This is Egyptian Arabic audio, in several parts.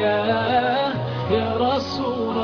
يا يا رسول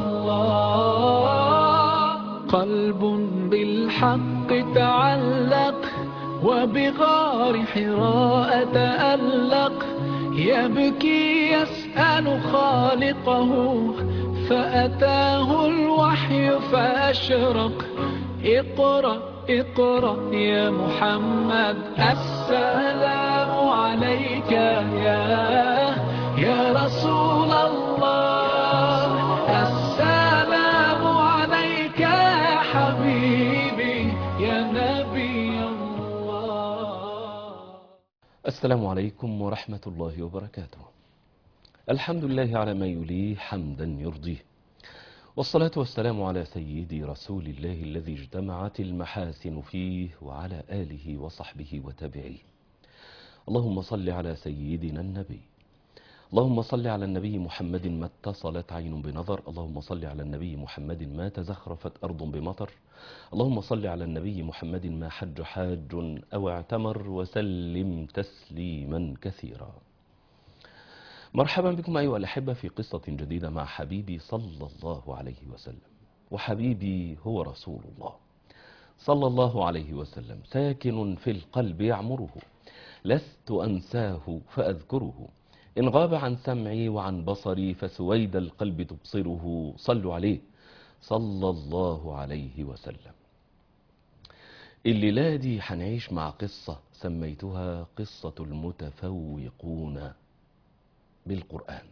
الله قلب بالحق تعلق وبغار حراء تألق يبكي يسأل خالقه فأتاه الوحي فأشرق اقرأ اقرأ يا محمد السلام عليك يا يا رسول الله السلام عليك يا حبيبي يا نبي الله السلام عليكم ورحمة الله وبركاته الحمد لله على ما يليه حمدا يرضيه والصلاة والسلام على سيدي رسول الله الذي اجتمعت المحاسن فيه وعلى آله وصحبه وتابعيه اللهم صل على سيدنا النبي اللهم صل على النبي محمد ما اتصلت عين بنظر اللهم صل على النبي محمد ما تزخرفت أرض بمطر اللهم صل على النبي محمد ما حج حاج أو اعتمر وسلم تسليما كثيرا مرحبا بكم أيها الأحبة في قصة جديدة مع حبيبي صلى الله عليه وسلم وحبيبي هو رسول الله صلى الله عليه وسلم ساكن في القلب يعمره لست أنساه فأذكره إن غاب عن سمعي وعن بصري فسويد القلب تبصره صلوا عليه صلى الله عليه وسلم الليلة دي هنعيش مع قصة سميتها قصة المتفوقون بالقرآن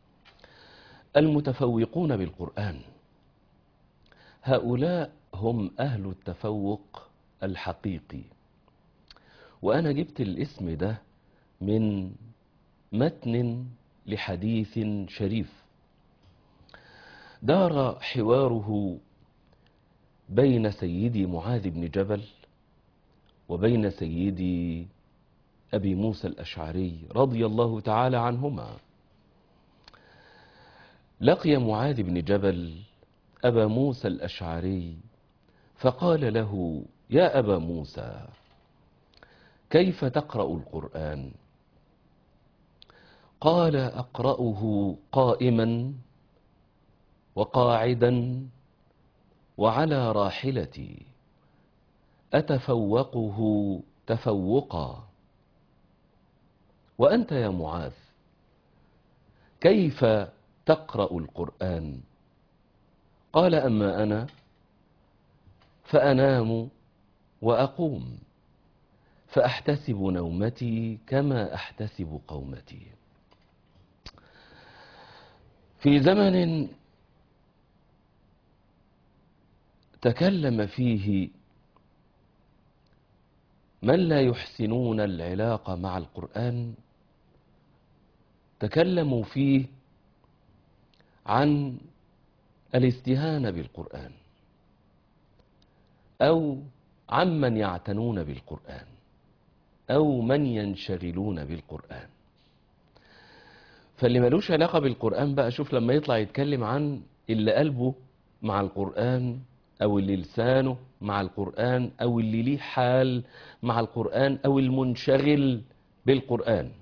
المتفوقون بالقرآن هؤلاء هم أهل التفوق الحقيقي وأنا جبت الاسم ده من متن لحديث شريف دار حواره بين سيدي معاذ بن جبل وبين سيدي أبي موسى الأشعري رضي الله تعالى عنهما لقي معاذ بن جبل أبا موسى الأشعري فقال له يا أبا موسى كيف تقرأ القرآن قال أقرأه قائما وقاعدا وعلى راحلتي أتفوقه تفوقا وأنت يا معاذ كيف تقرأ القرآن قال أما أنا فأنام وأقوم فأحتسب نومتي كما أحتسب قومتي في زمن تكلم فيه من لا يحسنون العلاقة مع القرآن تكلموا فيه عن الاستهانة بالقرآن أو عمن يعتنون بالقرآن أو من ينشغلون بالقرآن فاللي ملوش علاقة بالقرآن بقى شوف لما يطلع يتكلم عن اللي قلبه مع القرآن أو اللي لسانه مع القرآن أو اللي ليه حال مع القرآن أو المنشغل بالقرآن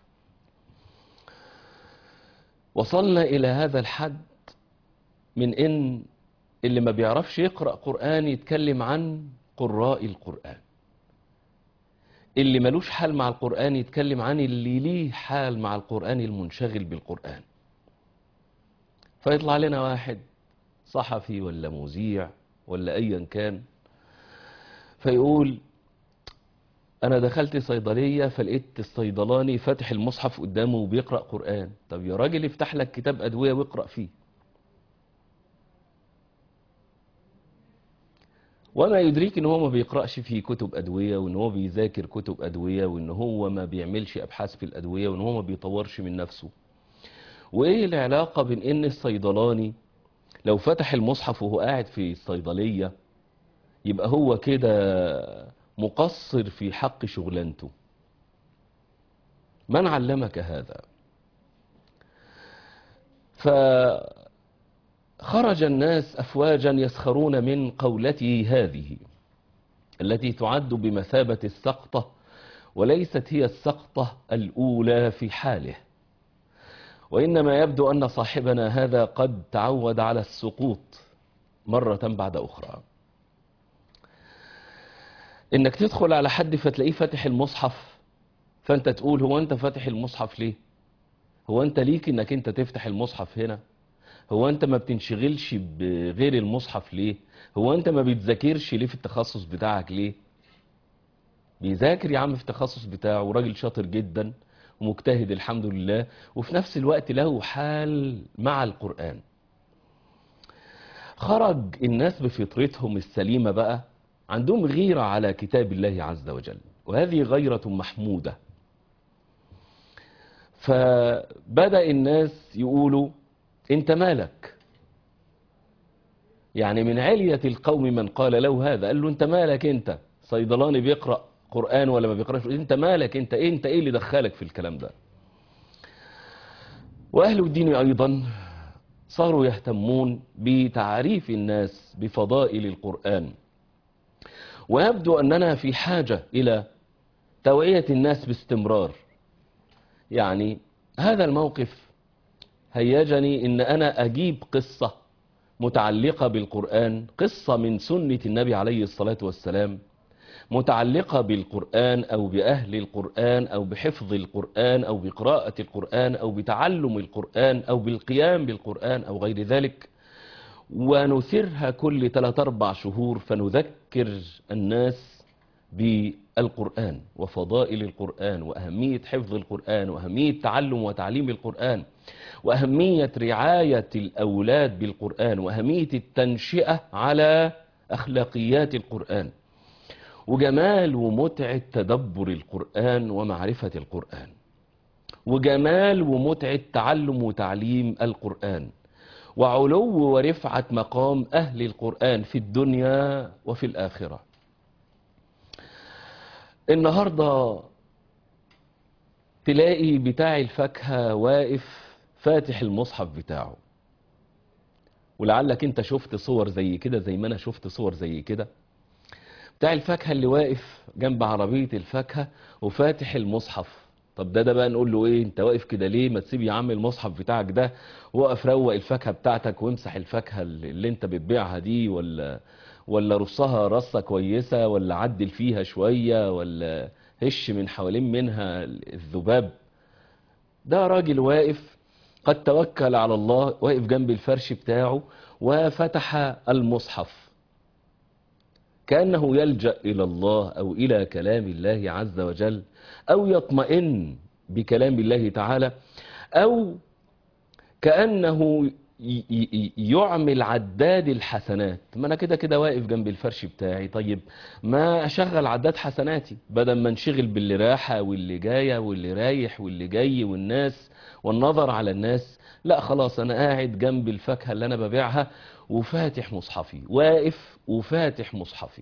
وصلنا إلى هذا الحد من إن اللي ما بيعرفش يقرأ قرآن يتكلم عن قراء القرآن اللي ملوش حال مع القرآن يتكلم عن اللي ليه حال مع القرآن المنشغل بالقرآن فيطلع لنا واحد صحفي ولا مذيع ولا أيا كان فيقول أنا دخلت صيدلية فلقيت الصيدلاني فاتح المصحف قدامه وبيقرأ قرآن طب يا راجل افتح لك كتاب أدوية واقرأ فيه وما يدريك ان هو ما بيقرأش في كتب أدوية وان هو بيذاكر كتب أدوية وان هو ما بيعملش أبحاث في الأدوية وان هو ما بيطورش من نفسه وإيه العلاقة بين ان الصيدلاني لو فتح المصحف وهو قاعد في الصيدلية يبقى هو كده مقصر في حق شغلانته من علمك هذا فخرج الناس أفواجا يسخرون من قولته هذه التي تعد بمثابة السقطة وليست هي السقطة الأولى في حاله وإنما يبدو أن صاحبنا هذا قد تعود على السقوط مرة بعد أخرى إنك تدخل على حد فتلاقيه فاتح المصحف فأنت تقول هو أنت فاتح المصحف ليه هو أنت ليك إنك أنت تفتح المصحف هنا هو أنت ما بتنشغلش بغير المصحف ليه هو أنت ما بتذاكرش ليه في التخصص بتاعك ليه بيذاكر يا عم في التخصص بتاعه وراجل شاطر جدا ومجتهد الحمد لله وفي نفس الوقت له حال مع القرآن خرج الناس بفطرتهم السليمة بقى عندهم غيرة على كتاب الله عز وجل وهذه غيرة محمودة فبدأ الناس يقولوا انت مالك يعني من علية القوم من قال له هذا قال له انت مالك انت صيدلاني بيقرأ قرآن ولا ما بيقرأش انت مالك انت ايه انت ايه اللي دخلك في الكلام ده واهل الدين ايضا صاروا يهتمون بتعريف الناس بفضائل القرآن ويبدو أننا في حاجة إلى توعية الناس باستمرار يعني هذا الموقف هيجني ان انا اجيب قصة متعلقة بالقرآن قصة من سنة النبي عليه الصلاة والسلام متعلقة بالقرآن او باهل القرآن او بحفظ القرآن او بقراءة القرآن او بتعلم القرآن او بالقيام بالقرآن او غير ذلك ونثرها كل 3-4 شهور فنذكر الناس بالقرآن وفضائل القرآن وأهمية حفظ القرآن وأهمية تعلم وتعليم القرآن وأهمية رعاية الأولاد بالقرآن وأهمية التنشئة على أخلاقيات القرآن وجمال ومتعة تدبر القرآن ومعرفة القرآن وجمال ومتعة تعلم وتعليم القرآن وعلو ورفعة مقام أهل القرآن في الدنيا وفي الآخرة النهاردة تلاقي بتاع الفاكهة واقف فاتح المصحف بتاعه ولعلك انت شفت صور زي كده زي ما انا شفت صور زي كده بتاع الفاكهة اللي واقف جنب عربية الفاكهة وفاتح المصحف طب ده ده بقى نقول له ايه انت واقف كده ليه ما تسيب يا عم المصحف بتاعك ده وقف روق الفاكهة بتاعتك وامسح الفاكهة اللي انت بتبيعها دي ولا ولا رصها رصة كويسة ولا عدل فيها شوية ولا هش من حوالين منها الذباب ده راجل واقف قد توكل على الله واقف جنب الفرش بتاعه وفتح المصحف كأنه يلجأ إلى الله أو إلى كلام الله عز وجل أو يطمئن بكلام الله تعالى أو كأنه يعمل عداد الحسنات ما انا كده كده واقف جنب الفرش بتاعي طيب ما اشغل عداد حسناتي بدل ما انشغل باللي راحة واللي جاية واللي رايح واللي جاي والناس والنظر على الناس لا خلاص انا قاعد جنب الفاكهة اللي انا ببيعها وفاتح مصحفي واقف وفاتح مصحفي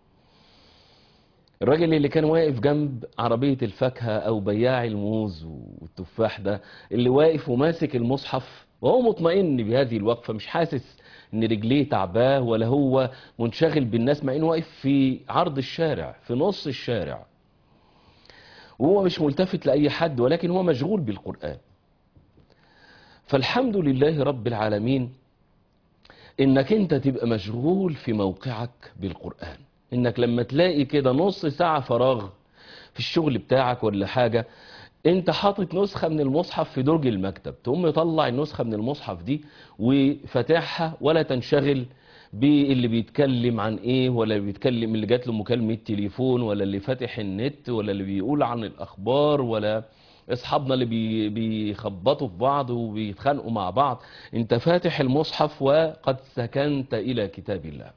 الراجل اللي كان واقف جنب عربية الفاكهة او بياع الموز والتفاح ده اللي واقف وماسك المصحف وهو مطمئن بهذه الوقفة مش حاسس ان رجليه تعباه ولا هو منشغل بالناس مع انه واقف في عرض الشارع في نص الشارع وهو مش ملتفت لأي حد ولكن هو مشغول بالقرآن فالحمد لله رب العالمين انك انت تبقى مشغول في موقعك بالقرآن انك لما تلاقي كده نص ساعة فراغ في الشغل بتاعك ولا حاجة انت حاطط نسخة من المصحف في درج المكتب تقوم مطلع النسخة من المصحف دي وفتحها ولا تنشغل باللي بيتكلم عن ايه ولا اللي بيتكلم اللي جات له مكالمة تليفون ولا اللي فاتح النت ولا اللي بيقول عن الاخبار ولا اصحابنا اللي بي بيخبطوا في بعض وبيتخانقوا مع بعض انت فاتح المصحف وقد سكنت الى كتاب الله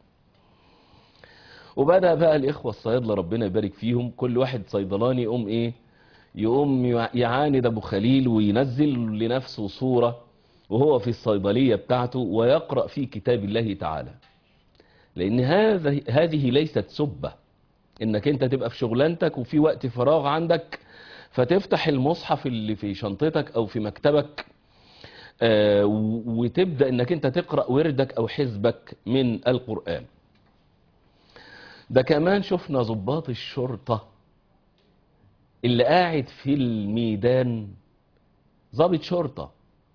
وبدأ بقى الاخوة الصيادلة ربنا يبارك فيهم كل واحد صيدلاني يقوم ايه يقوم يعاند ابو خليل وينزل لنفسه صورة وهو في الصيدلية بتاعته ويقرأ في كتاب الله تعالى لان هذا هذه ليست سبة انك انت تبقى في شغلانتك وفي وقت فراغ عندك فتفتح المصحف اللي في شنطتك او في مكتبك آه وتبدأ انك انت تقرأ وردك او حزبك من القرآن ده كمان شفنا ضباط الشرطة اللي قاعد في الميدان ضابط شرطة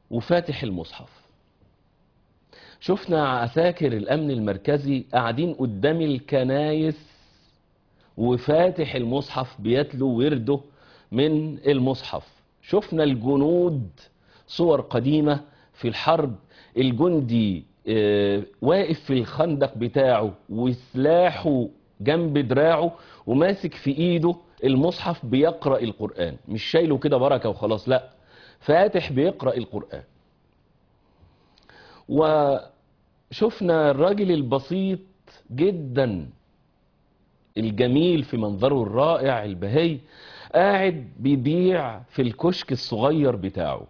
وفاتح المصحف شفنا عساكر الأمن المركزي قاعدين قدام الكنايس وفاتح المصحف بيتلو ورده من المصحف شفنا الجنود صور قديمة في الحرب الجندي آه، واقف في الخندق بتاعه وسلاحه جنب دراعه وماسك في ايده المصحف بيقرأ القرآن مش شايله كده بركة وخلاص لا فاتح بيقرأ القرآن وشفنا الراجل البسيط جدا الجميل في منظره الرائع البهي قاعد بيبيع في الكشك الصغير بتاعه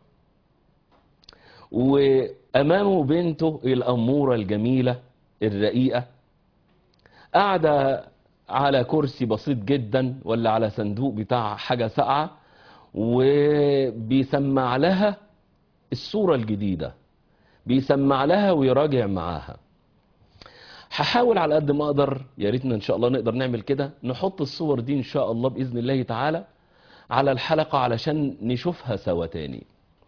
وأمامه بنته الأمورة الجميلة الرقيقة قاعدة على كرسي بسيط جدا ولا على صندوق بتاع حاجة ساقعة وبيسمع لها الصورة الجديدة بيسمع لها ويراجع معاها هحاول على قد ما اقدر يا ريتنا ان شاء الله نقدر نعمل كده نحط الصور دي ان شاء الله باذن الله تعالى على الحلقة علشان نشوفها سوا تاني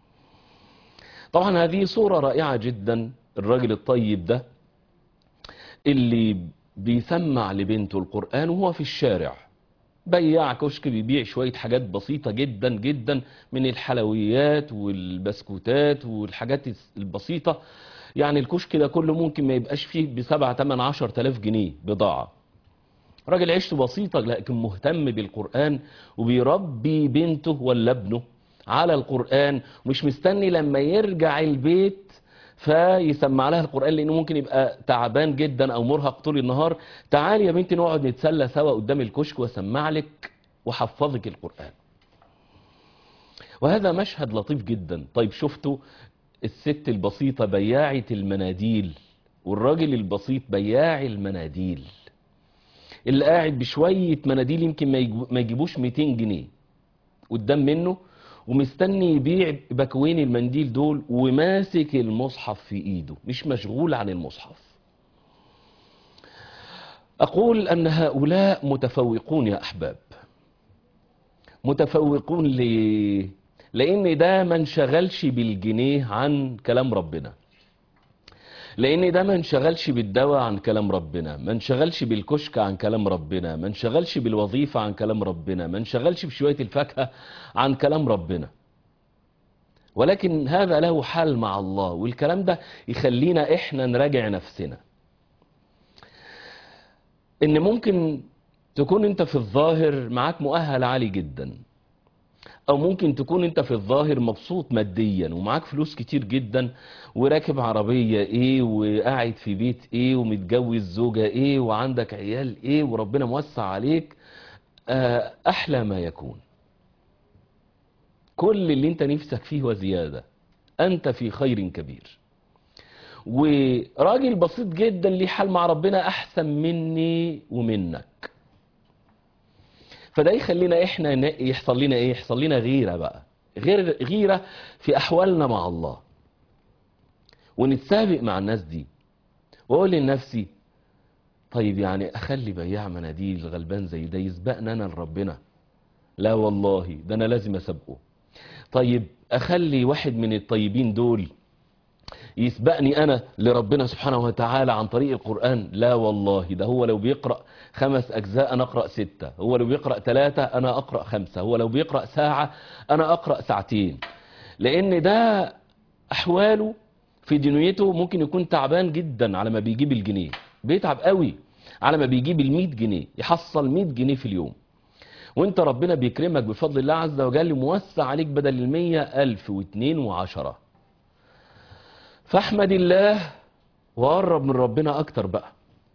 طبعا هذه صورة رائعة جدا الراجل الطيب ده اللي بيسمع لبنته القرآن وهو في الشارع بياع كشك بيبيع شوية حاجات بسيطة جدا جدا من الحلويات والبسكوتات والحاجات البسيطة يعني الكشك ده كله ممكن ما يبقاش فيه بسبعة تمن عشر تلاف جنيه بضاعة راجل عيشته بسيطة لكن مهتم بالقرآن وبيربي بنته ولا ابنه على القرآن مش مستني لما يرجع البيت فيسمع لها القرآن لأنه ممكن يبقى تعبان جدا أو مرهق طول النهار تعالي يا بنتي نقعد نتسلى سوا قدام الكشك واسمع لك وحفظك القرآن وهذا مشهد لطيف جدا طيب شفتوا الست البسيطة بياعة المناديل والراجل البسيط بياع المناديل اللي قاعد بشوية مناديل يمكن ما يجيبو- ما يجيبوش 200 جنيه قدام منه ومستني يبيع باكوين المنديل دول وماسك المصحف في ايده مش مشغول عن المصحف اقول ان هؤلاء متفوقون يا احباب متفوقون ليه لان ده ما انشغلش بالجنيه عن كلام ربنا لان ده ما انشغلش بالدواء عن كلام ربنا ما انشغلش بالكشك عن كلام ربنا ما انشغلش بالوظيفة عن كلام ربنا ما انشغلش بشوية الفاكهة عن كلام ربنا ولكن هذا له حال مع الله والكلام ده يخلينا احنا نراجع نفسنا ان ممكن تكون انت في الظاهر معاك مؤهل عالي جدا او ممكن تكون انت في الظاهر مبسوط ماديا ومعاك فلوس كتير جدا وراكب عربية ايه وقاعد في بيت ايه ومتجوز زوجة ايه وعندك عيال ايه وربنا موسع عليك آه، احلى ما يكون كل اللي انت نفسك فيه وزيادة انت في خير كبير وراجل بسيط جدا ليه حال مع ربنا احسن مني ومنك فده يخلينا احنا ن- يحصل لنا ايه يحصل لنا غيرة بقى غير غيرة في احوالنا مع الله ونتسابق مع الناس دي واقول لنفسي طيب يعني اخلي بياع مناديل غلبان زي ده يسبقنا انا لربنا لا والله ده انا لازم اسابقه طيب اخلي واحد من الطيبين دول يسبقني انا لربنا سبحانه وتعالى عن طريق القرآن لا والله ده هو لو بيقرأ خمس اجزاء انا اقرأ ستة هو لو بيقرأ ثلاثة انا اقرأ خمسة هو لو بيقرأ ساعة انا اقرأ ساعتين لان ده احواله في دنيته ممكن يكون تعبان جدا على ما بيجيب الجنيه بيتعب قوي على ما بيجيب ال جنيه يحصل 100 جنيه في اليوم وانت ربنا بيكرمك بفضل الله عز وجل موسع عليك بدل المية ألف واتنين وعشرة فاحمد الله وقرب من ربنا أكتر بقى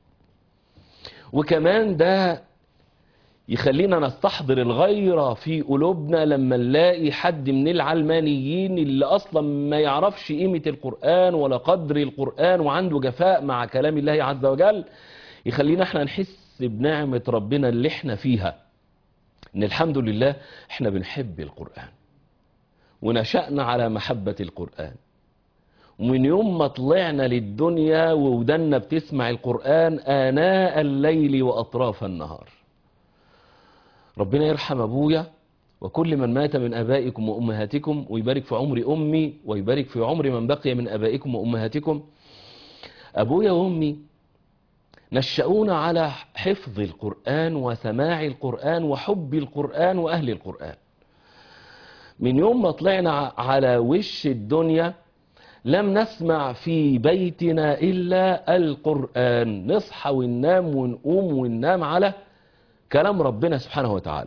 وكمان ده يخلينا نستحضر الغيرة في قلوبنا لما نلاقي حد من العلمانيين اللي أصلا ما يعرفش قيمة القرآن ولا قدر القرآن وعنده جفاء مع كلام الله عز وجل يخلينا احنا نحس بنعمة ربنا اللي احنا فيها ان الحمد لله احنا بنحب القرآن ونشأنا على محبة القرآن ومن يوم ما طلعنا للدنيا وودنا بتسمع القرآن آناء الليل وأطراف النهار ربنا يرحم أبويا وكل من مات من آبائكم وأمهاتكم ويبارك في عمر أمي ويبارك في عمر من بقي من آبائكم وأمهاتكم أبويا وأمي نشأونا على حفظ القرآن وسماع القرآن وحب القرآن وأهل القرآن من يوم ما طلعنا على وش الدنيا لم نسمع في بيتنا إلا القرآن نصحى وننام ونقوم وننام على كلام ربنا سبحانه وتعالى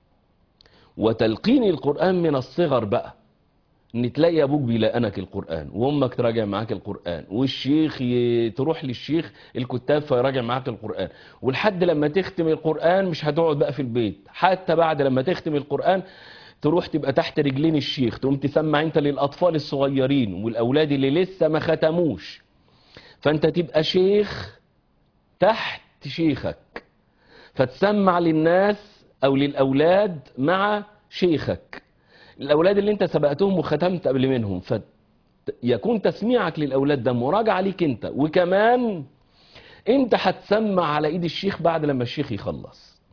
وتلقين القرآن من الصغر بقى ان تلاقي ابوك بيلاقنك القرآن وامك تراجع معاك القرآن والشيخ ي... تروح للشيخ الكتاب فيراجع معاك القرآن ولحد لما تختم القرآن مش هتقعد بقى في البيت حتى بعد لما تختم القرآن تروح تبقى تحت رجلين الشيخ تقوم تسمع انت للاطفال الصغيرين والاولاد اللي لسه ما ختموش فانت تبقى شيخ تحت شيخك فتسمع للناس او للاولاد مع شيخك الاولاد اللي انت سبقتهم وختمت قبل منهم فيكون تسميعك للاولاد ده مراجعه ليك انت وكمان انت هتسمع على ايد الشيخ بعد لما الشيخ يخلص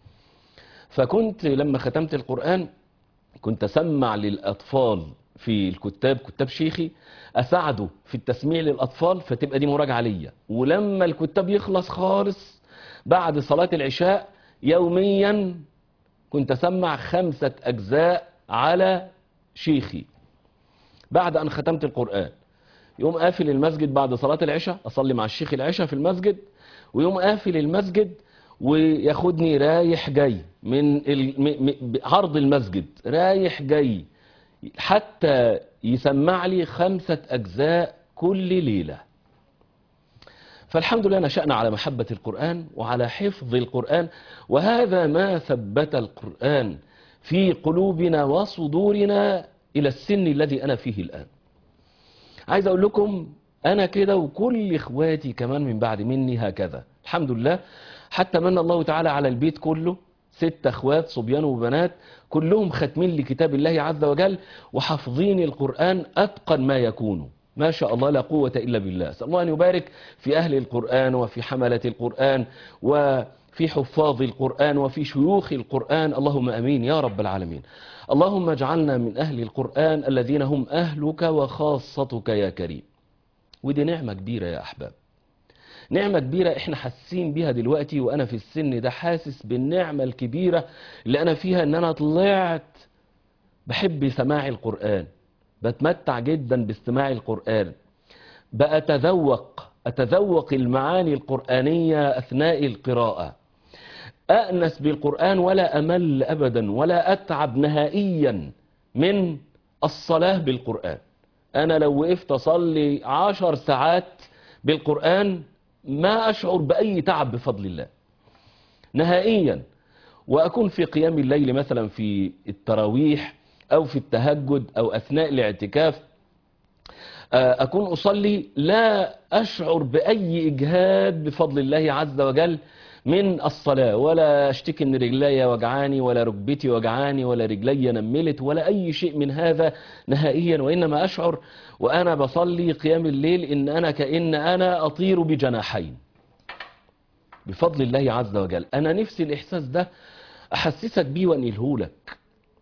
فكنت لما ختمت القرآن كنت أسمع للأطفال في الكتاب كتاب شيخي أساعده في التسميع للأطفال فتبقى دي مراجعة ليا ولما الكتاب يخلص خالص بعد صلاة العشاء يوميا كنت أسمع خمسة أجزاء على شيخي بعد أن ختمت القرآن يوم قافل المسجد بعد صلاة العشاء أصلي مع الشيخ العشاء في المسجد ويوم قافل المسجد وياخدني رايح جاي من ال... م... م... عرض المسجد رايح جاي حتى يسمع لي خمسة أجزاء كل ليلة فالحمد لله نشأنا على محبة القرآن وعلى حفظ القرآن وهذا ما ثبت القرآن في قلوبنا وصدورنا إلى السن الذي أنا فيه الآن عايز أقول لكم أنا كده وكل إخواتي كمان من بعد مني هكذا الحمد لله حتى من الله تعالى على البيت كله ست اخوات صبيان وبنات كلهم ختمين لكتاب الله عز وجل وحافظين القرآن أتقن ما يكونوا ما شاء الله لا قوة إلا بالله أسأل الله أن يبارك في أهل القرآن وفي حملة القرآن وفي حفاظ القرآن وفي شيوخ القرآن اللهم أمين يا رب العالمين اللهم اجعلنا من أهل القرآن الذين هم أهلك وخاصتك يا كريم ودي نعمة كبيرة يا أحباب نعمة كبيرة احنا حاسين بيها دلوقتي وانا في السن ده حاسس بالنعمة الكبيرة اللي انا فيها ان انا طلعت بحب سماع القرآن بتمتع جدا باستماع القرآن بأتذوق أتذوق المعاني القرآنية أثناء القراءة أأنس بالقرآن ولا أمل أبدا ولا أتعب نهائيا من الصلاة بالقرآن أنا لو وقفت أصلي عشر ساعات بالقرآن ما أشعر بأي تعب بفضل الله نهائيا وأكون في قيام الليل مثلا في التراويح أو في التهجد أو أثناء الاعتكاف أكون أصلي لا أشعر بأي إجهاد بفضل الله عز وجل من الصلاة ولا أشتكي إن رجلي وجعاني ولا ركبتي وجعاني ولا رجلي نملت ولا أي شيء من هذا نهائيا وإنما أشعر وأنا بصلي قيام الليل إن أنا كأن أنا أطير بجناحين بفضل الله عز وجل أنا نفسي الإحساس ده أحسسك بيه وأنيلهولك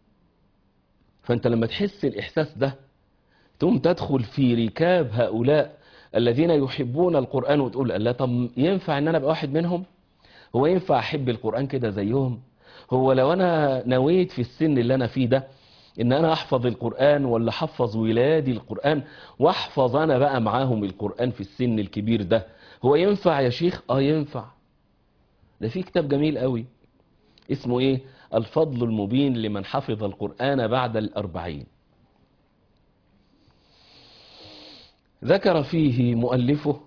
فأنت لما تحس الإحساس ده تقوم تدخل في ركاب هؤلاء الذين يحبون القرآن وتقول لا طب ينفع ان انا ابقى واحد منهم هو ينفع احب القرآن كده زيهم هو لو انا نويت في السن اللي انا فيه ده ان انا احفظ القرآن ولا احفظ ولادي القرآن واحفظ انا بقى معاهم القرآن في السن الكبير ده هو ينفع يا شيخ اه ينفع ده في كتاب جميل قوي اسمه ايه الفضل المبين لمن حفظ القرآن بعد الأربعين ذكر فيه مؤلفه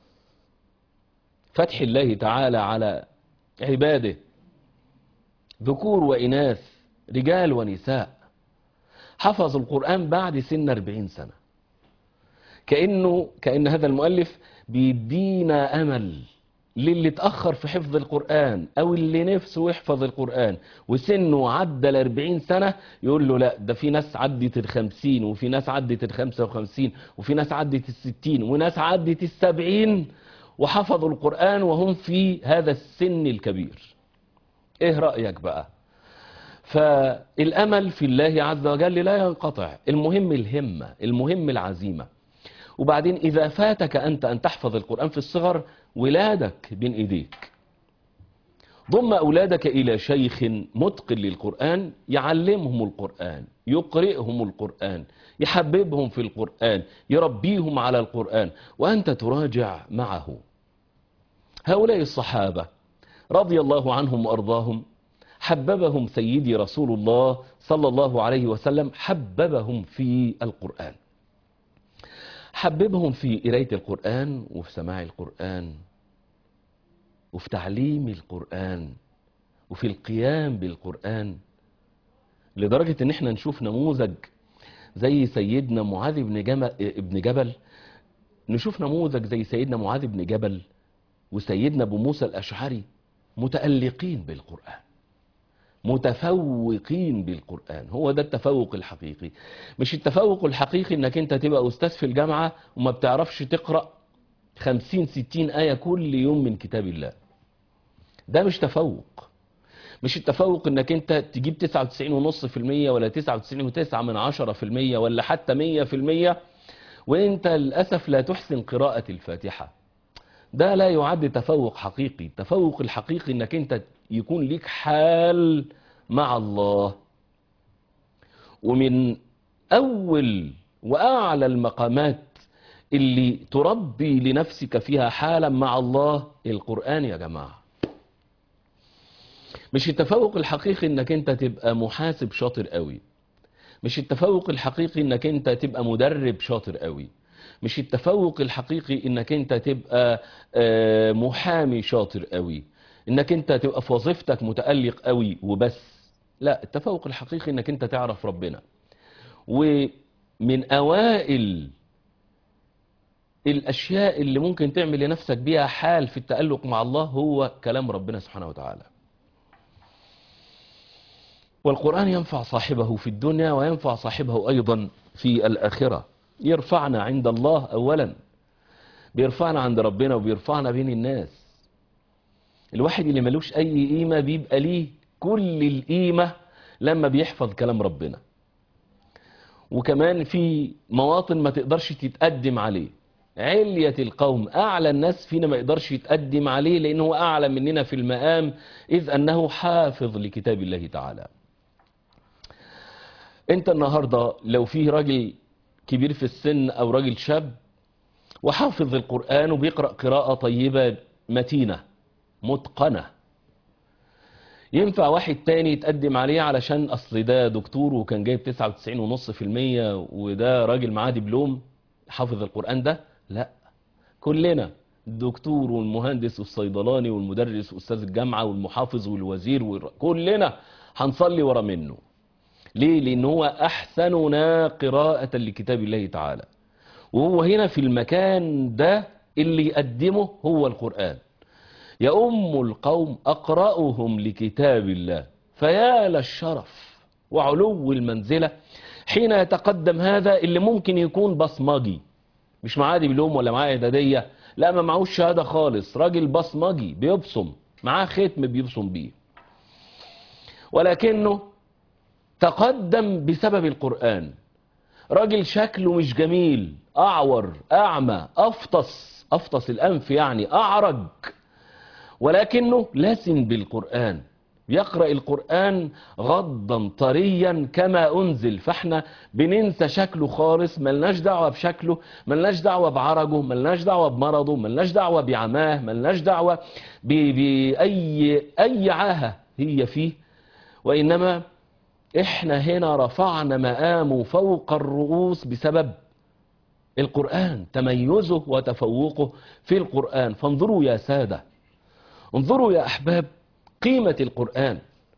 فتح الله تعالى على عباده ذكور وإناث رجال ونساء حفظوا القرآن بعد سن 40 سنة كأنه كأن هذا المؤلف بيدينا أمل للي اتأخر في حفظ القرآن أو اللي نفسه يحفظ القرآن وسنه عدى ال 40 سنة يقول له لا ده في ناس عدت ال 50 وفي ناس عدت ال 55 وفي ناس عدت ال 60 وناس عدت ال 70 وحفظوا القرآن وهم في هذا السن الكبير ايه رأيك بقى فالأمل في الله عز وجل لا ينقطع المهم الهمة المهم العزيمة وبعدين إذا فاتك أنت أن تحفظ القرآن في الصغر ولادك بين إيديك ضم أولادك إلى شيخ متقن للقرآن يعلمهم القرآن يقرئهم القرآن يحببهم في القرآن يربيهم على القرآن وأنت تراجع معه هؤلاء الصحابة رضي الله عنهم وأرضاهم حببهم سيدي رسول الله صلى الله عليه وسلم حببهم في القرآن حببهم في قراية القرآن وفي سماع القرآن وفي تعليم القرآن وفي القيام بالقرآن لدرجة ان احنا نشوف نموذج زي سيدنا معاذ بن جبل, ابن جبل نشوف نموذج زي سيدنا معاذ بن جبل وسيدنا ابو موسى الاشعري متألقين بالقرآن متفوقين بالقرآن هو ده التفوق الحقيقي مش التفوق الحقيقي انك انت تبقى استاذ في الجامعة وما بتعرفش تقرأ خمسين ستين آية كل يوم من كتاب الله ده مش تفوق مش التفوق انك انت تجيب تسعة وتسعين ونص في المية ولا تسعة وتسعين وتسعة من عشرة في المية ولا حتى مية في المية وانت للأسف لا تحسن قراءة الفاتحة ده لا يعد تفوق حقيقي التفوق الحقيقي انك انت يكون ليك حال مع الله ومن اول واعلى المقامات اللي تربي لنفسك فيها حالا مع الله القرآن يا جماعة مش التفوق الحقيقي انك انت تبقى محاسب شاطر قوي مش التفوق الحقيقي انك انت تبقى مدرب شاطر قوي مش التفوق الحقيقي انك انت تبقى آه، محامي شاطر قوي انك انت تبقى في وظيفتك متألق قوي وبس لا التفوق الحقيقي انك انت تعرف ربنا ومن اوائل الاشياء اللي ممكن تعمل لنفسك بيها حال في التألق مع الله هو كلام ربنا سبحانه وتعالى والقرآن ينفع صاحبه في الدنيا وينفع صاحبه أيضا في الآخرة يرفعنا عند الله أولا بيرفعنا عند ربنا وبيرفعنا بين الناس الواحد اللي ملوش أي قيمة بيبقى ليه كل القيمة لما بيحفظ كلام ربنا وكمان في مواطن ما تقدرش تتقدم عليه علية القوم أعلى الناس فينا ما يقدرش يتقدم عليه لأنه أعلى مننا في المقام إذ أنه حافظ لكتاب الله تعالى أنت النهاردة لو فيه راجل كبير في السن أو راجل شاب وحافظ القرآن وبيقرأ قراءة طيبة متينة متقنة ينفع واحد تاني يتقدم عليه علشان أصل ده دكتور وكان جايب 99.5% وده راجل معاه دبلوم حافظ القرآن ده لا كلنا الدكتور والمهندس والصيدلاني والمدرس واستاذ الجامعة والمحافظ والوزير والر... كلنا هنصلي ورا منه ليه لان هو احسننا قراءة لكتاب الله تعالى وهو هنا في المكان ده اللي يقدمه هو القرآن يؤم القوم أقرأهم لكتاب الله فيا للشرف وعلو المنزلة حين يتقدم هذا اللي ممكن يكون بصمجي مش معاه دبلوم ولا معاه إعدادية لا ما معهوش شهادة خالص راجل بصمجي بيبصم معاه ختم بيبصم بيه ولكنه تقدم بسبب القرآن راجل شكله مش جميل أعور أعمى أفطس أفطس الأنف يعني أعرج ولكنه لسن بالقرآن يقرأ القرآن غضا طريا كما أنزل فاحنا بننسى شكله خالص ملناش دعوة بشكله ملناش دعوة بعرجه ملناش دعوة بمرضه ملناش دعوة بعماه ملناش دعوة ب- بأي أي عاهة هي فيه وإنما احنا هنا رفعنا مقامه فوق الرؤوس بسبب القرآن تميزه وتفوقه في القرآن فانظروا يا سادة انظروا يا أحباب قيمة القرآن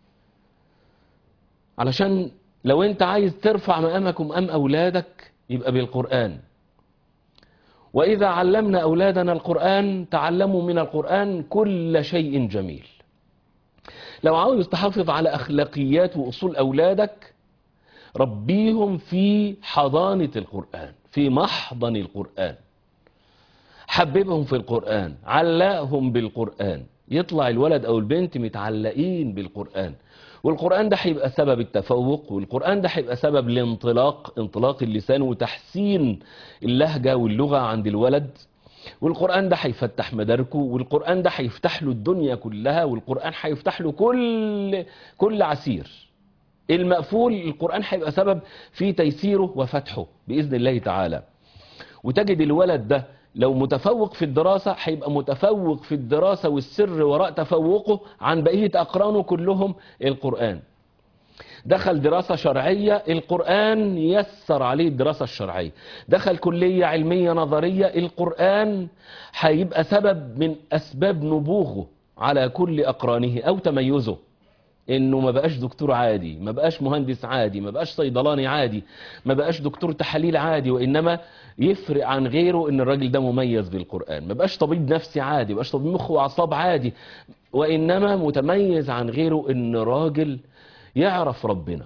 علشان لو انت عايز ترفع مقامك ومقام أولادك يبقى بالقرآن وإذا علمنا أولادنا القرآن تعلموا من القرآن كل شيء جميل لو عاوز تحافظ على أخلاقيات وأصول أولادك ربيهم في حضانة القرآن في محضن القرآن حببهم في القرآن علقهم بالقرآن يطلع الولد أو البنت متعلقين بالقرآن والقرآن ده هيبقى سبب التفوق والقرآن ده هيبقى سبب الانطلاق انطلاق اللسان وتحسين اللهجة واللغة عند الولد والقرآن ده هيفتح مداركه والقرآن ده هيفتح له الدنيا كلها والقرآن هيفتح له كل كل عسير المقفول القرآن هيبقى سبب في تيسيره وفتحه بإذن الله تعالى وتجد الولد ده لو متفوق في الدراسة هيبقى متفوق في الدراسة والسر وراء تفوقه عن بقية أقرانه كلهم القرآن دخل دراسة شرعية القرآن يسر عليه الدراسة الشرعية دخل كلية علمية نظرية القرآن هيبقى سبب من أسباب نبوغه على كل أقرانه أو تميزه انه ما بقاش دكتور عادي ما بقاش مهندس عادي ما بقاش صيدلاني عادي ما بقاش دكتور تحاليل عادي وانما يفرق عن غيره ان الراجل ده مميز بالقرآن ما بقاش طبيب نفسي عادي ما بقاش طبيب مخ واعصاب عادي وانما متميز عن غيره ان راجل يعرف ربنا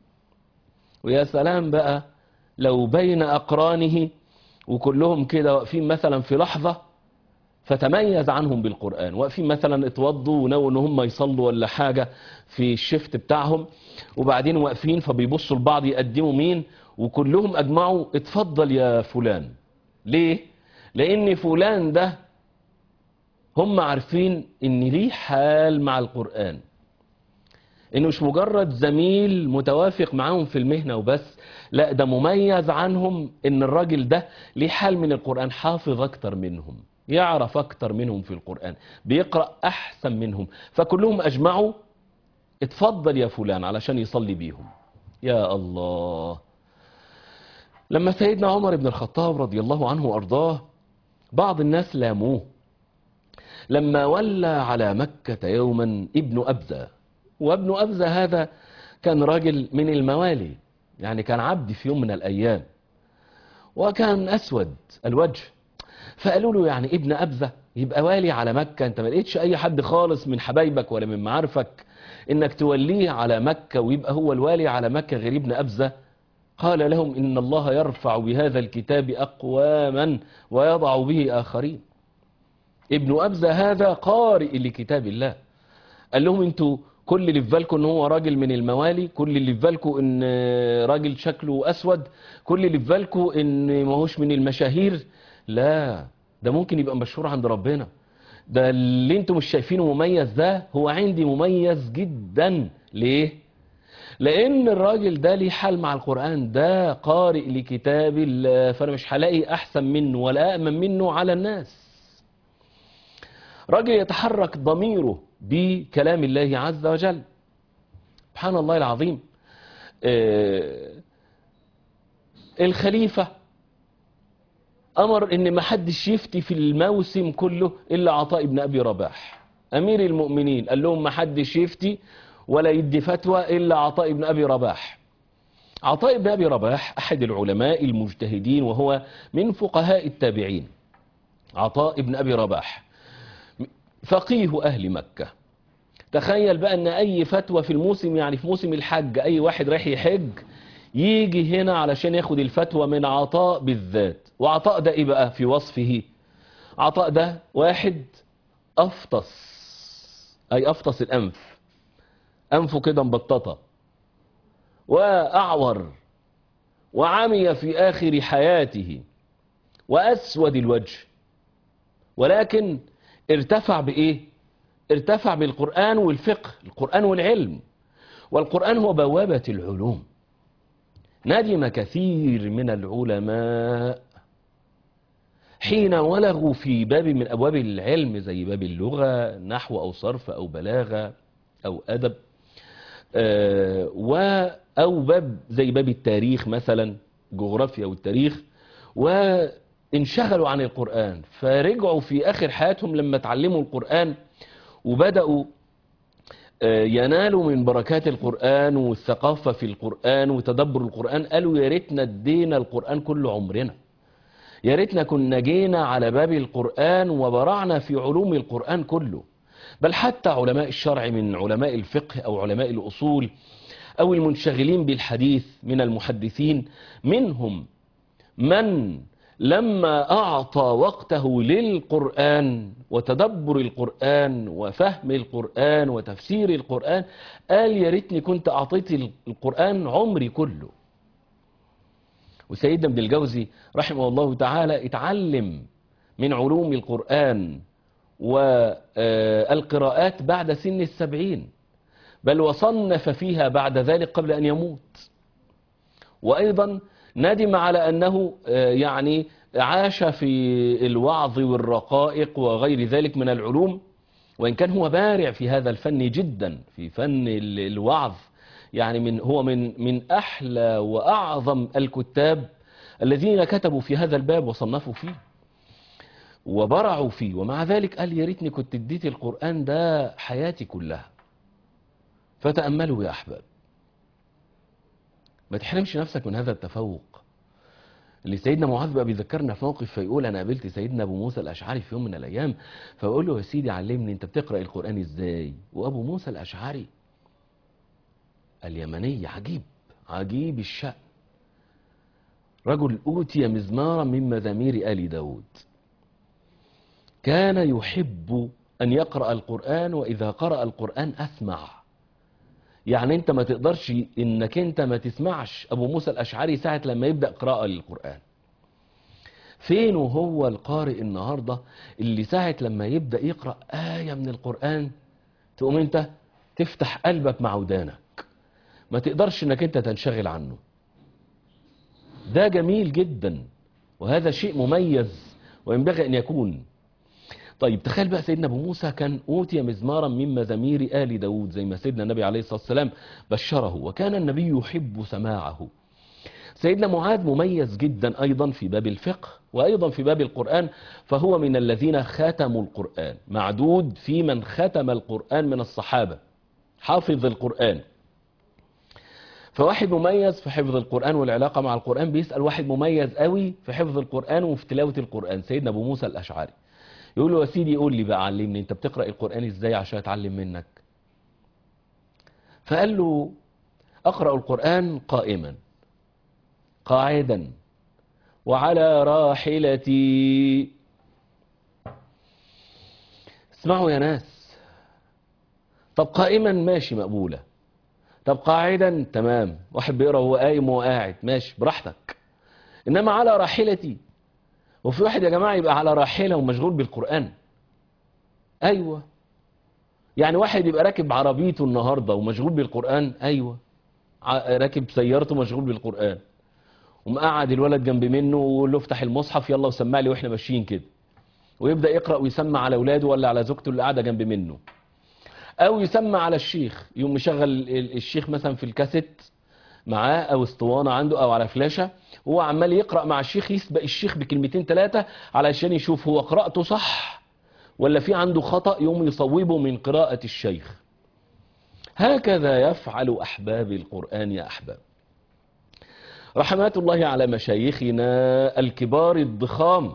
ويا سلام بقى لو بين اقرانه وكلهم كده واقفين مثلا في لحظة فتميز عنهم بالقرآن واقفين مثلا اتوضوا وناووا ان هم يصلوا ولا حاجة في الشفت بتاعهم وبعدين واقفين فبيبصوا لبعض يقدموا مين وكلهم اجمعوا اتفضل يا فلان ليه لان فلان ده هم عارفين ان ليه حال مع القرآن انه مش مجرد زميل متوافق معاهم في المهنة وبس لا ده مميز عنهم ان الراجل ده ليه حال من القرآن حافظ اكتر منهم يعرف اكتر منهم في القرآن بيقرأ احسن منهم فكلهم اجمعوا اتفضل يا فلان علشان يصلي بيهم يا الله لما سيدنا عمر بن الخطاب رضي الله عنه وارضاه بعض الناس لاموه لما ولى على مكة يوما ابن أبزة وابن أبزة هذا كان راجل من الموالي يعني كان عبد في يوم من الأيام وكان أسود الوجه فقالوا له يعني ابن أبزة يبقى والي على مكة انت ما لقيتش اي حد خالص من حبايبك ولا من معارفك انك توليه على مكة ويبقى هو الوالي على مكة غير ابن أبزة قال لهم إن الله يرفع بهذا الكتاب أقواما ويضع به آخرين ابن أبزة هذا قارئ لكتاب الله قال لهم انتوا كل اللي في بالكم ان هو راجل من الموالي كل اللي في بالكم ان راجل شكله اسود كل اللي في بالكم ان ماهوش من المشاهير لا ده ممكن يبقى مشهور عند ربنا ده اللي انتم مش شايفينه مميز ده هو عندي مميز جدا ليه لان الراجل ده ليه حال مع القرآن ده قارئ لكتاب الله فانا مش هلاقي احسن منه ولا امن منه على الناس راجل يتحرك ضميره بكلام الله عز وجل سبحان الله العظيم آه الخليفة أمر إن ما حدش يفتي في الموسم كله إلا عطاء ابن أبي رباح أمير المؤمنين قال لهم ما حدش يفتي ولا يدي فتوى إلا عطاء ابن أبي رباح عطاء ابن أبي رباح أحد العلماء المجتهدين وهو من فقهاء التابعين عطاء ابن أبي رباح فقيه أهل مكة تخيل بقى أن أي فتوى في الموسم يعني في موسم الحج أي واحد رايح يحج يجي هنا علشان ياخد الفتوى من عطاء بالذات وعطاء ده إيه بقى في وصفه عطاء ده واحد أفطس أي أفطس الأنف أنفه كده مبططة وأعور وعمي في آخر حياته وأسود الوجه ولكن ارتفع بإيه ارتفع بالقرآن والفقه القرآن والعلم والقرآن هو بوابة العلوم ندم كثير من العلماء حين ولغوا في باب من أبواب العلم زي باب اللغة نحو أو صرف أو بلاغة أو أدب و أو باب زي باب التاريخ مثلا جغرافيا والتاريخ وانشغلوا عن القرآن فرجعوا في آخر حياتهم لما تعلموا القرآن وبدأوا ينالوا من بركات القرآن والثقافة في القرآن وتدبر القرآن قالوا يا ريتنا ادينا القرآن كل عمرنا يا ريتنا كنا جينا على باب القرآن وبرعنا في علوم القرآن كله بل حتى علماء الشرع من علماء الفقه أو علماء الأصول أو المنشغلين بالحديث من المحدثين منهم من لما أعطى وقته للقرآن وتدبر القرآن وفهم القرآن وتفسير القرآن قال يا ريتني كنت أعطيت القرآن عمري كله وسيدنا ابن الجوزي رحمه الله تعالى اتعلم من علوم القرآن والقراءات بعد سن السبعين بل وصنف فيها بعد ذلك قبل أن يموت وأيضا ندم على أنه يعني عاش في الوعظ والرقائق وغير ذلك من العلوم وإن كان هو بارع في هذا الفن جدا في فن الوعظ يعني من هو من من أحلى وأعظم الكتاب الذين كتبوا في هذا الباب وصنفوا فيه وبرعوا فيه ومع ذلك قال يا ريتني كنت اديت القرآن ده حياتي كلها فتأملوا يا أحباب ما تحرمش نفسك من هذا التفوق اللي سيدنا معاذ بقى بيذكرنا في موقف فيقول انا قابلت سيدنا ابو موسى الاشعري في يوم من الايام فاقول له يا سيدي علمني انت بتقرا القران ازاي وابو موسى الاشعري اليمني عجيب عجيب الشأن رجل أوتي مزمارا من مزامير آل داود كان يحب أن يقرأ القرآن وإذا قرأ القرآن أسمع يعني أنت ما تقدرش إنك أنت ما تسمعش أبو موسى الأشعري ساعة لما يبدأ قراءة للقرآن فين هو القارئ النهاردة اللي ساعة لما يبدأ يقرأ آية من القرآن تقوم أنت تفتح قلبك مع ودانك ما تقدرش انك انت تنشغل عنه ده جميل جدا وهذا شيء مميز وينبغي ان يكون طيب تخيل بقى سيدنا ابو موسى كان اوتي مزمارا من مزامير ال داود زي ما سيدنا النبي عليه الصلاه والسلام بشره وكان النبي يحب سماعه سيدنا معاذ مميز جدا ايضا في باب الفقه وايضا في باب القران فهو من الذين ختموا القران معدود في من ختم القران من الصحابه حافظ القران فواحد مميز في حفظ القرآن والعلاقة مع القرآن بيسأل واحد مميز قوي في حفظ القرآن وفي تلاوة القرآن سيدنا أبو موسى الأشعري يقول له يا سيدي قول لي بقى علمني أنت بتقرأ القرآن إزاي عشان أتعلم منك فقال له أقرأ القرآن قائما قاعدا وعلى راحلتي اسمعوا يا ناس طب قائما ماشي مقبوله طب قاعدا تمام واحد بيقرا وهو قايم وهو قاعد ماشي براحتك انما على راحلتي وفي واحد يا جماعه يبقى على راحله ومشغول بالقران ايوه يعني واحد يبقى راكب عربيته النهارده ومشغول بالقران ايوه راكب سيارته مشغول بالقران ومقعد الولد جنب منه ويقول له افتح المصحف يلا وسمع لي واحنا ماشيين كده ويبدا يقرا ويسمع على اولاده ولا على زوجته اللي قاعده جنب منه او يسمع على الشيخ يقوم مشغل الشيخ مثلا في الكاسيت معاه او اسطوانه عنده او على فلاشه هو عمال يقرا مع الشيخ يسبق الشيخ بكلمتين ثلاثه علشان يشوف هو قراءته صح ولا في عنده خطا يقوم يصوبه من قراءه الشيخ هكذا يفعل احباب القران يا احباب رحمات الله على مشايخنا الكبار الضخام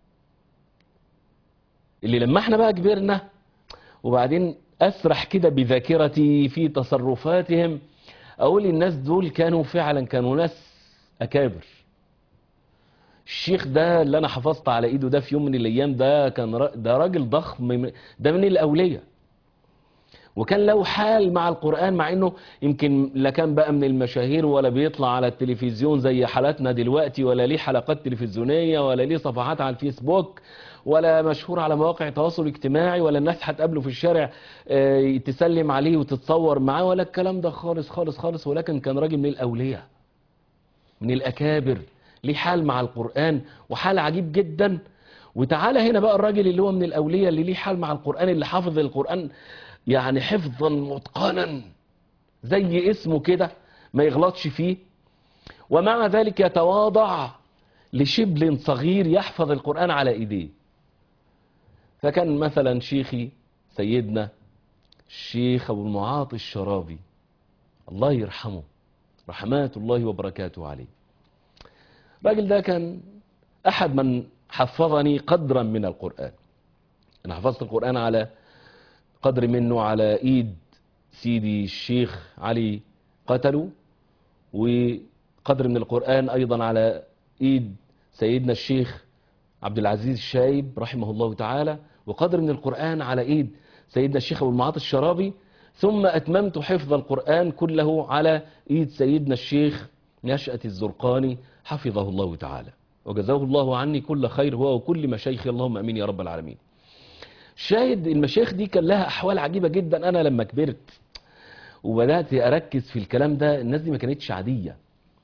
اللي لما احنا بقى كبرنا وبعدين أسرح كده بذاكرتي في تصرفاتهم أقول الناس دول كانوا فعلا كانوا ناس أكابر الشيخ ده اللي أنا حفظت على إيده ده في يوم من الأيام ده كان ده راجل ضخم ده من الأولية وكان له حال مع القرآن مع انه يمكن لا كان بقى من المشاهير ولا بيطلع على التلفزيون زي حالاتنا دلوقتي ولا ليه حلقات تلفزيونية ولا ليه صفحات على الفيسبوك ولا مشهور على مواقع التواصل الاجتماعي ولا الناس هتقابله في الشارع تسلم عليه وتتصور معاه ولا الكلام ده خالص خالص خالص ولكن كان راجل من الأولياء من الأكابر ليه حال مع القرآن وحال عجيب جدا وتعالى هنا بقى الراجل اللي هو من الأولياء اللي ليه حال مع القرآن اللي حافظ القرآن يعني حفظا متقنا زي اسمه كده ما يغلطش فيه ومع ذلك يتواضع لشبل صغير يحفظ القرآن على ايديه فكان مثلا شيخي سيدنا الشيخ ابو المعاطي الشرابي الله يرحمه رحمات الله وبركاته عليه الراجل ده كان احد من حفظني قدرا من القرآن انا حفظت القرآن على قدر منه على ايد سيدي الشيخ علي قتلوا وقدر من القرآن ايضا على ايد سيدنا الشيخ عبد العزيز الشايب رحمه الله تعالى وقدر من القرآن على إيد سيدنا الشيخ أبو المعاطي الشرابي ثم أتممت حفظ القرآن كله على إيد سيدنا الشيخ نشأة الزرقاني حفظه الله تعالى وجزاه الله عني كل خير هو وكل مشايخ اللهم أمين يا رب العالمين شاهد المشايخ دي كان لها أحوال عجيبة جدا أنا لما كبرت وبدأت أركز في الكلام ده الناس دي ما كانتش عادية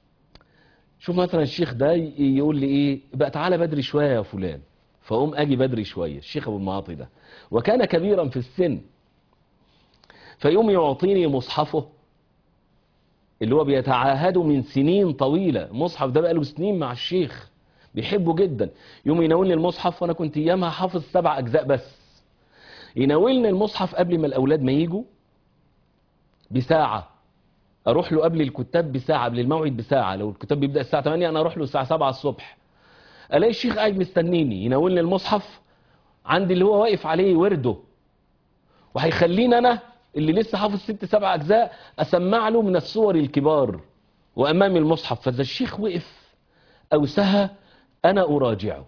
شوف مثلا الشيخ ده يقول لي ايه بقى تعالى بدري شوية يا فلان فأقوم أجي بدري شوية الشيخ أبو المعاطي ده وكان كبيرا في السن فيقوم يعطيني مصحفه اللي هو بيتعاهده من سنين طويلة المصحف ده بقاله سنين مع الشيخ بيحبه جدا يوم يناولني المصحف وانا كنت ايامها حافظ سبع اجزاء بس يناولني المصحف قبل ما الاولاد ما يجوا بساعة اروح له قبل الكتاب بساعة قبل الموعد بساعة لو الكتاب بيبدأ الساعة 8 انا اروح له الساعة 7 الصبح الاقي الشيخ قاعد مستنيني يناولني المصحف عندي اللي هو واقف عليه ورده وهيخليني انا اللي لسه حافظ ست سبع اجزاء اسمع له من الصور الكبار وامامي المصحف فاذا الشيخ وقف او سهى انا اراجعه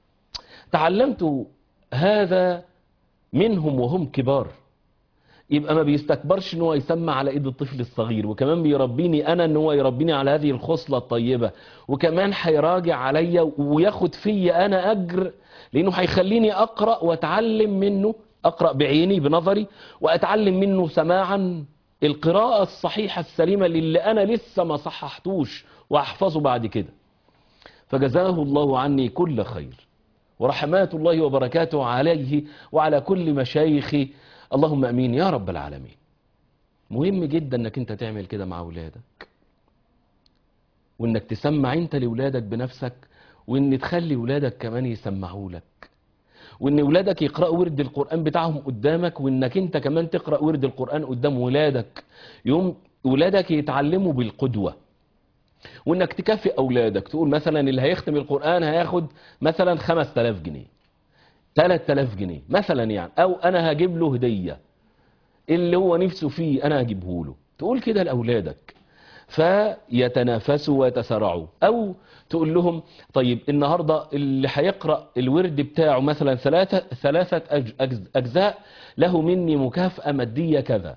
تعلمت هذا منهم وهم كبار يبقى ما بيستكبرش ان هو يسمع على ايد الطفل الصغير وكمان بيربيني انا ان هو يربيني على هذه الخصلة الطيبة وكمان هيراجع عليا وياخد فيا انا اجر لانه هيخليني اقرأ واتعلم منه اقرأ بعيني بنظري واتعلم منه سماعا القراءة الصحيحة السليمة للي انا لسه ما صححتوش واحفظه بعد كده فجزاه الله عني كل خير ورحمات الله وبركاته عليه وعلى كل مشايخي اللهم امين يا رب العالمين مهم جدا انك انت تعمل كده مع اولادك وانك تسمع انت لاولادك بنفسك وان تخلي ولادك كمان يسمعوا لك وان ولادك يقرأوا ورد القرآن بتاعهم قدامك وانك انت كمان تقرأ ورد القرآن قدام ولادك يوم ولادك يتعلموا بالقدوة وانك تكافئ اولادك تقول مثلا اللي هيختم القرآن هياخد مثلا 5000 جنيه 3000 جنيه مثلا يعني او انا هجيب له هدية اللي هو نفسه فيه انا هجيبه له تقول كده لاولادك فيتنافسوا ويتسارعوا او تقول لهم طيب النهاردة اللي هيقرأ الورد بتاعه مثلا ثلاثة, ثلاثة أجزاء له مني مكافأة مادية كذا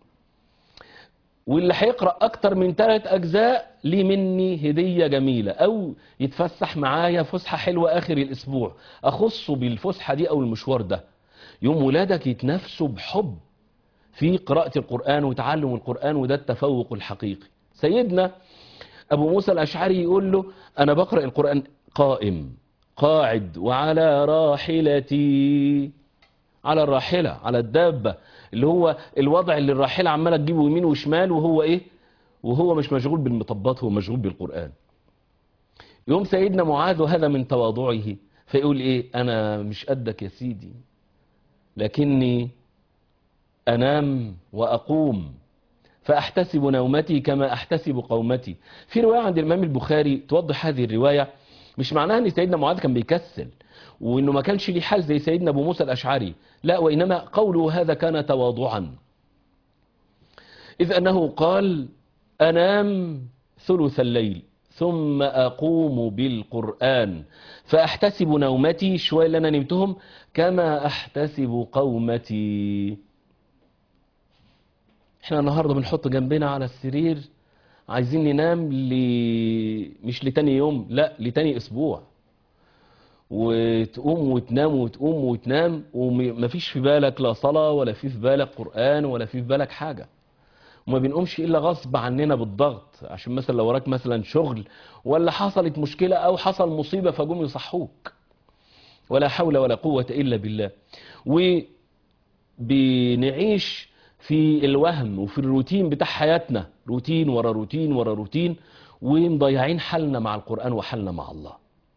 واللي هيقرأ أكتر من ثلاث أجزاء ليه مني هدية جميلة أو يتفسح معايا فسحة حلوة آخر الأسبوع أخصه بالفسحة دي أو المشوار ده يوم ولادك يتنافسوا بحب في قراءة القرآن وتعلم القرآن وده التفوق الحقيقي سيدنا أبو موسى الأشعري يقول له أنا بقرأ القرآن قائم قاعد وعلى راحلتي على الراحلة على الدابة اللي هو الوضع اللي الراحلة عمالة تجيبه يمين وشمال وهو إيه وهو مش مشغول بالمطبات هو مشغول بالقرآن يوم سيدنا معاذ وهذا من تواضعه فيقول إيه أنا مش قدك يا سيدي لكني أنام وأقوم فأحتسب نومتي كما أحتسب قومتي في رواية عند الإمام البخاري توضح هذه الرواية مش معناها أن سيدنا معاذ كان بيكسل وأنه ما كانش ليه حال زي سيدنا أبو موسى الأشعري لا وإنما قوله هذا كان تواضعا إذ أنه قال أنام ثلث الليل ثم أقوم بالقرآن فأحتسب نومتي شوية اللي أنا نمتهم كما أحتسب قومتي احنا النهاردة بنحط جنبنا على السرير عايزين ننام ل... مش لتاني يوم لا لتاني اسبوع وتقوم وتنام وتقوم وتنام ومفيش في بالك لا صلاة ولا في في بالك قرآن ولا في في بالك حاجة وما بنقومش الا غصب عننا بالضغط عشان مثلا لو وراك مثلا شغل ولا حصلت مشكلة او حصل مصيبة فجم يصحوك ولا حول ولا قوة الا بالله وبنعيش في الوهم وفي الروتين بتاع حياتنا روتين ورا روتين ورا روتين ومضيعين حالنا مع القرآن وحالنا مع الله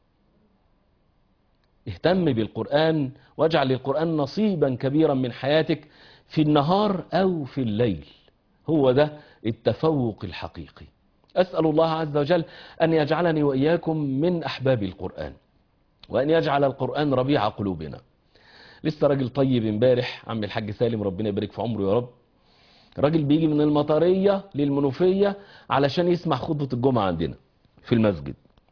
اهتم بالقرآن واجعل للقرآن نصيبا كبيرا من حياتك في النهار أو في الليل هو ده التفوق الحقيقي أسأل الله عز وجل أن يجعلني وإياكم من أحباب القرآن وأن يجعل القرآن ربيع قلوبنا لسه راجل طيب امبارح عم الحاج سالم ربنا يبارك في عمره يا رب راجل بيجي من المطرية للمنوفية علشان يسمع خطبة الجمعة عندنا في المسجد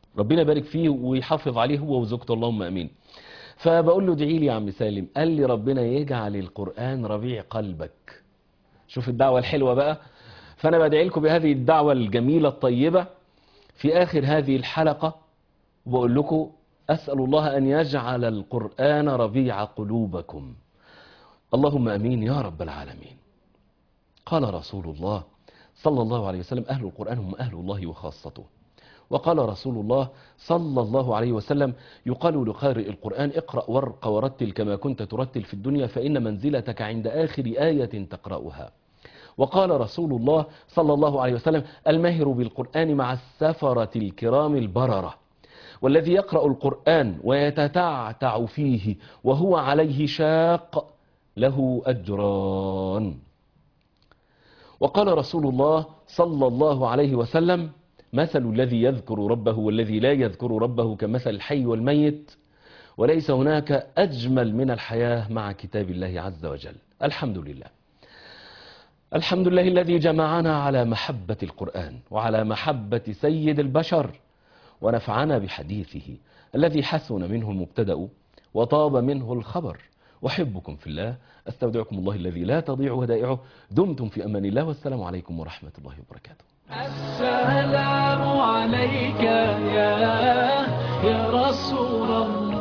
ربنا يبارك فيه ويحافظ عليه هو وزوجته اللهم امين فبقول له ادعي لي يا عم سالم قال لي ربنا يجعل القرآن ربيع قلبك شوف الدعوة الحلوة بقى فأنا بدعي لكم بهذه الدعوة الجميلة الطيبة في آخر هذه الحلقة وبقول لكم أسأل الله أن يجعل القرآن ربيع قلوبكم اللهم أمين يا رب العالمين قال رسول الله صلى الله عليه وسلم أهل القرآن هم أهل الله وخاصته وقال رسول الله صلى الله عليه وسلم يقال لقارئ القرآن اقرأ ورق ورتل كما كنت ترتل في الدنيا فإن منزلتك عند آخر آية تقرأها وقال رسول الله صلى الله عليه وسلم الماهر بالقرآن مع السفرة الكرام البررة والذي يقرأ القرآن ويتتعتع فيه وهو عليه شاق له أجران وقال رسول الله صلى الله عليه وسلم مثل الذي يذكر ربه والذي لا يذكر ربه كمثل الحي والميت وليس هناك أجمل من الحياة مع كتاب الله عز وجل الحمد لله الحمد لله الذي جمعنا على محبة القرآن وعلى محبة سيد البشر ونفعنا بحديثه الذي حسن منه المبتدأ وطاب منه الخبر وحبكم في الله استودعكم الله الذي لا تضيع ودائعه دمتم في أمان الله والسلام عليكم ورحمة الله وبركاته السلام عليك يا يا رسول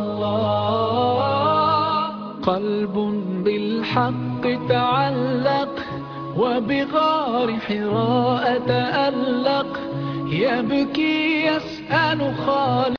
الله قلب بالحق تعلق وبغار حراء تألق يبكي يسأل خالق